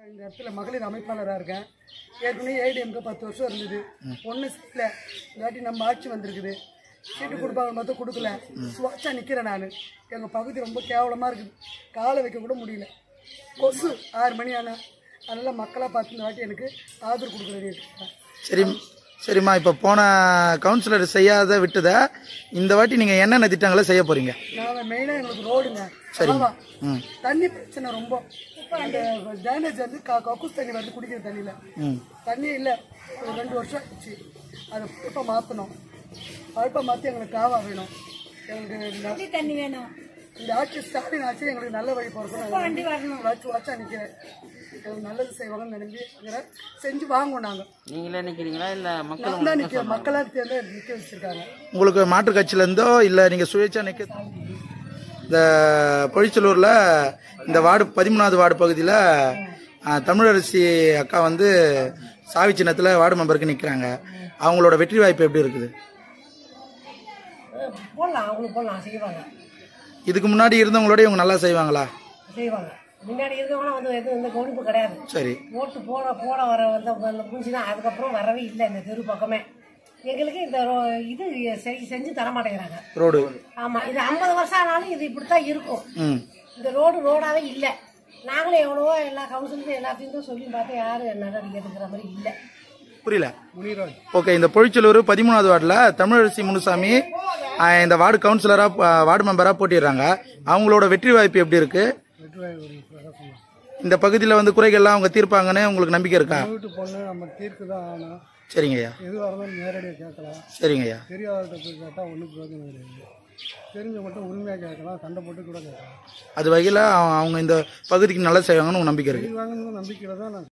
இந்த இடத்துல மகளிர் அமைப்பாளராக இருக்கேன் ஏற்கனவே ஏடிஎம்க்கு பத்து வருஷம் இருந்தது ஒன்றும் இல்லை இந்த வாட்டி நம்ம ஆட்சி வந்திருக்குது சீட்டு கொடுப்பாங்க மட்டும் கொடுக்கல சுவாச்சா நிற்கிறேன் நான் எங்கள் பகுதி ரொம்ப கேவலமாக இருக்குது காலை வைக்க கூட முடியல கொசு ஆறு மணி ஆனால் அதனால் மக்களாக பார்த்து இந்த வாட்டி எனக்கு ஆதரவு கொடுக்க வேண்டியது இருக்கேன் சரி சரிம்மா இப்போ போன கவுன்சிலர் செய்யாத விட்டதை இந்த வாட்டி நீங்கள் என்னென்ன திட்டங்களை செய்ய போகிறீங்க நாங்கள் மெயினாக எங்களுக்கு ரோடுங்க சரிங்க. ஆமா. ம் தண்ணி பிரச்சனை ரொம்ப அந்த டேமேஜ் வந்து க- கக்கூஸ் தண்ணி வந்து குடிக்கிற தண்ணியில் ம் தண்ணி இல்லை ஒரு ரெண்டு வருஷம் ஆச்சு அதை இப்போ மாற்றணும் பழுப்பை மாற்றி எங்களுக்கு காவா வேணும் எங்களுக்கு ந- தண்ணி வேணும் இந்த ஆட்சி ஸ்டாலின் ஆட்சி எங்களுக்கு நல்ல வழி போகிறோம் வச்சு வச்சா நிற்கிறேன் எங்களுக்கு நல்லது செய்வாங்கன்னு நினைஞ்சு இருக்கிறேன். செஞ்சு வாங்குவோம் நாங்கள் நீங்களே நிக்கிறீங்களா இல்ல மக்கள் நான் தான் நிற்க மக்களாக தேர்ந்து நிற்க வச்சிருக்காங்க உங்களுக்கு மாற்றுக் கட்சியிலேருந்தோ இல்லை நீங்கள் சுயேட்சா நிற்க இந்த பொழிச்சலூரில் இந்த வார்டு பதிமூணாவது வார்டு பகுதியில் தமிழரசி அக்கா வந்து சாவி சின்னத்தில் வார்டு மெம்பருக்கு நிற்கிறாங்க அவங்களோட வெற்றி வாய்ப்பு எப்படி இருக்குது போடலாம் அவங்களுக்கு போடலாம் செய்வாங்க இதுக்கு முன்னாடி இருந்தவங்களோட இவங்க நல்லா செய்வாங்களா செய்வாங்க முன்னாடி இருக்கவங்களாம் வந்து எதுவும் எந்த கவனிப்பு கிடையாது சரி ஓட்டு போட போட வர வந்த அந்த பூஞ்சி தான் அதுக்கப்புறம் வரவே இல்லை இந்த தெரு பக்கமே எங்களுக்கு இந்த ரோ- இது செய்- செஞ்சு தர மாட்டேங்கிறாங்க ரோடு ஆமா இது ஐம்பது வருஷம் ஆனாலும் இது இப்படித்தான் இருக்கும் ம் இந்த ரோடு ரோடாவே இல்லை நாங்களும் எவ்வளவோ எல்லா கவுன்சிலும் எல்லாத்தையும் தான் சொல்லி பார்த்தா யாரும் நடவடிக்கை எடுக்கிற மாதிரி இல்லை புரியல ஓகே இந்த பொழிச்சலூர் பதிமூணாவது வார்டில் தமிழரசி முனுசாமி ஆஹ், இந்த வார்டு கவுன்சிலராக வார்டு மெம்பராக போட்டிடுறாங்க அவங்களோட வெற்றி வாய்ப்பு எப்படி இருக்கு இந்த பகுதியில் வந்து குறைகள்லாம் அவங்க தீர்ப்பாங்கன்னு உங்களுக்கு நம்பிக்கை இருக்கா வீட்டு பொண்ணு நம்ம தீர்க்கு தான் ஆகணும் சரிங்க ஐயா எதுவாக இருந்தாலும் நேரடியாக கேட்கலாம் சரிங்க ஐயா தெரியாதவர்கிட்ட போய் கேட்டால் ஒன்றும் பிரயோஜனம் கிடையாது தெரிஞ்ச மட்டும் உரிமையாக கேட்கலாம் சண்டை போட்டு கூட கேட்கலாம் அது வகையில் அவங்க இந்த பகுதிக்கு நல்லா செய்வாங்கன்னு உங்க நம்பிக்கை இருக்கு இது வாங்கணும்னு நம்பிக்கையில் தான் நான்